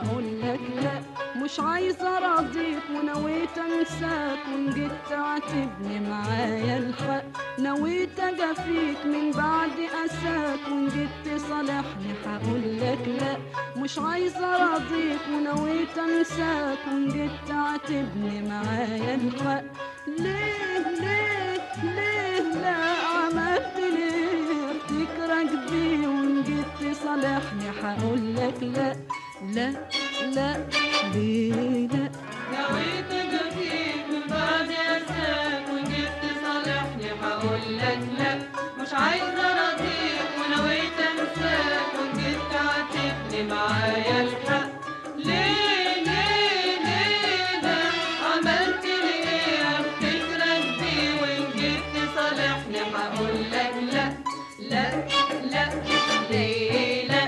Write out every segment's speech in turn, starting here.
هقول لك لا مش عايزة أراضيك ونويت أنساك وإن جيت تعاتبني معايا الحق نويت أجافيك من بعد أساك وإن جيت تصالحني هقول لك لا مش عايزة أراضيك ونويت أنساك وإن جيت تعاتبني معايا الحق ليه ليه ليه لا عملت ليه افتكرك بيه وإن جيت تصالحني هقول لك لا لا لا ليه لا نويت جديد من بعد أساك وجيت تصالحني هقول لك لا مش عايزة أراضيك ونويت أنساك وجيت تعاتبني معايا الحق ليه ليه ليه ده عملت لي إيه أفتكرك بيه وإن جيت تصالحني هقول لك لا لا لا ليه لا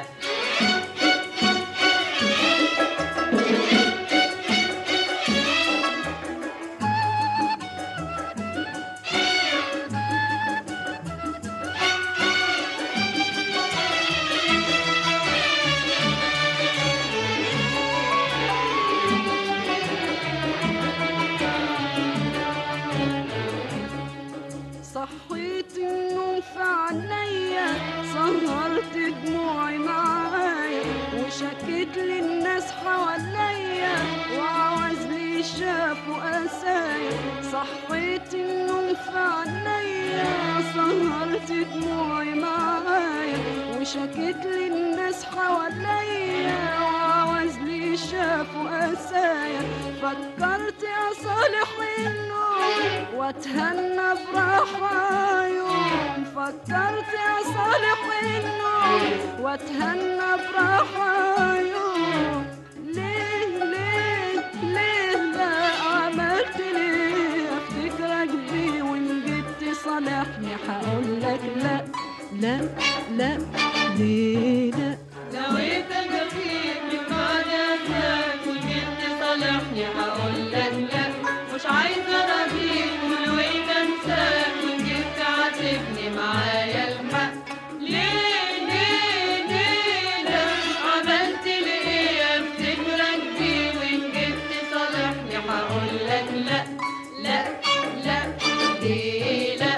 صحيت النوم في عينيا سهرت دموعي معايا وشكيت للناس حواليا وعوز لي شافوا قسايا صحيت النوم في عينيا سهرت دموعي معايا وشكيت للناس حواليا وعوز لي شافوا قسايا فكرت اصالح النوم واتهنى براحة يوم فكرت اصالح النوم واتهنى براحة يوم ليه ليه ليه لا عملت ليه افتكرك بيه وان جيت تصالحني هقول لك لا لا لا ليه لا نويت اجافيك من بعد انساك وجيت تصالحني هقول لك لا مش عايزه اراضيك ونويت انساك وجيت تعاتبني معايا الحق ليه ليه ليه لا عملت لي ايه افتكرك بيه وان جيت تصالحني هقول لك لا لا لا ليه لا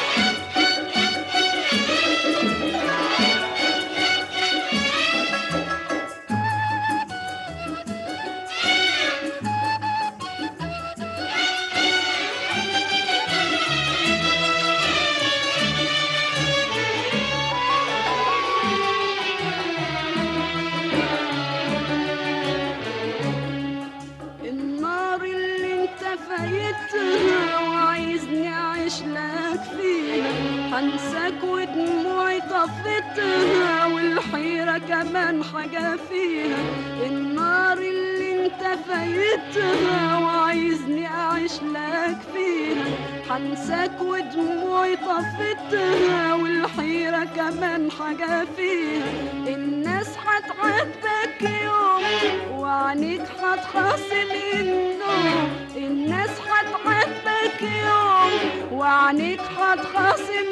النار اللي انت فايتها وعايزني اعيش لك فيها هنساك ودموعي طفتها والحيرة كمان حاجة فيها النار اللي انت فايتها وعايزني اعيش لك فيها هنساك ودموعي طفتها والحيرة كمان حاجة فيها الناس هتعاتبك يوم وعنيك هتخاصم النوم الناس هتعاتبك يوم وعنيك هتخاصم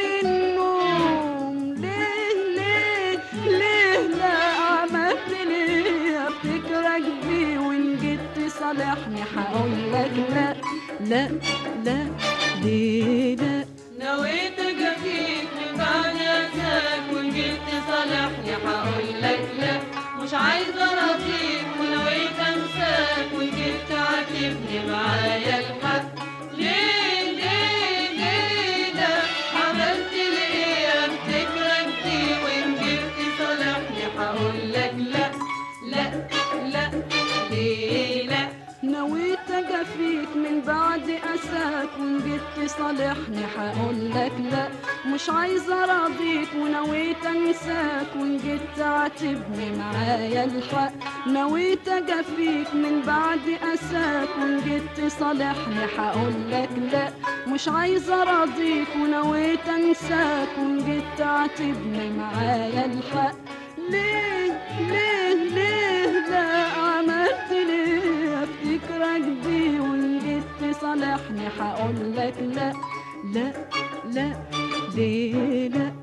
النوم ليه ليه ليه لا عملت ليه افتكرك بيه وان جيت تصالحني هقول لك لا لا لا ليه لا نويت اجافيك من بعد انساك وجيت تصالحني هقول لك لا مش عايزه اراضيك ونويت انساك وجيت تعاتبني معايا الحق ليه ليه ليه لا عملت لي ايه افتكرك دي وان جيت تصالحني هقول لك لا لا لا ليه لا نويت اجافيك من بعد اساك وان جيت تصالحني هقول لك لا مش عايزه اراضيك ونويت انساك وان جيت تعاتبني معايا الحق نويت اجافيك من بعد اساك وان جيت تصالحني هقول لك لا مش عايزه اراضيك ونويت انساك وان جيت تعاتبني معايا الحق ليه ليه ليه لا عملت ليه افتكرك بيه وان جيت تصالحني هقول لك لا لا لا ليه لا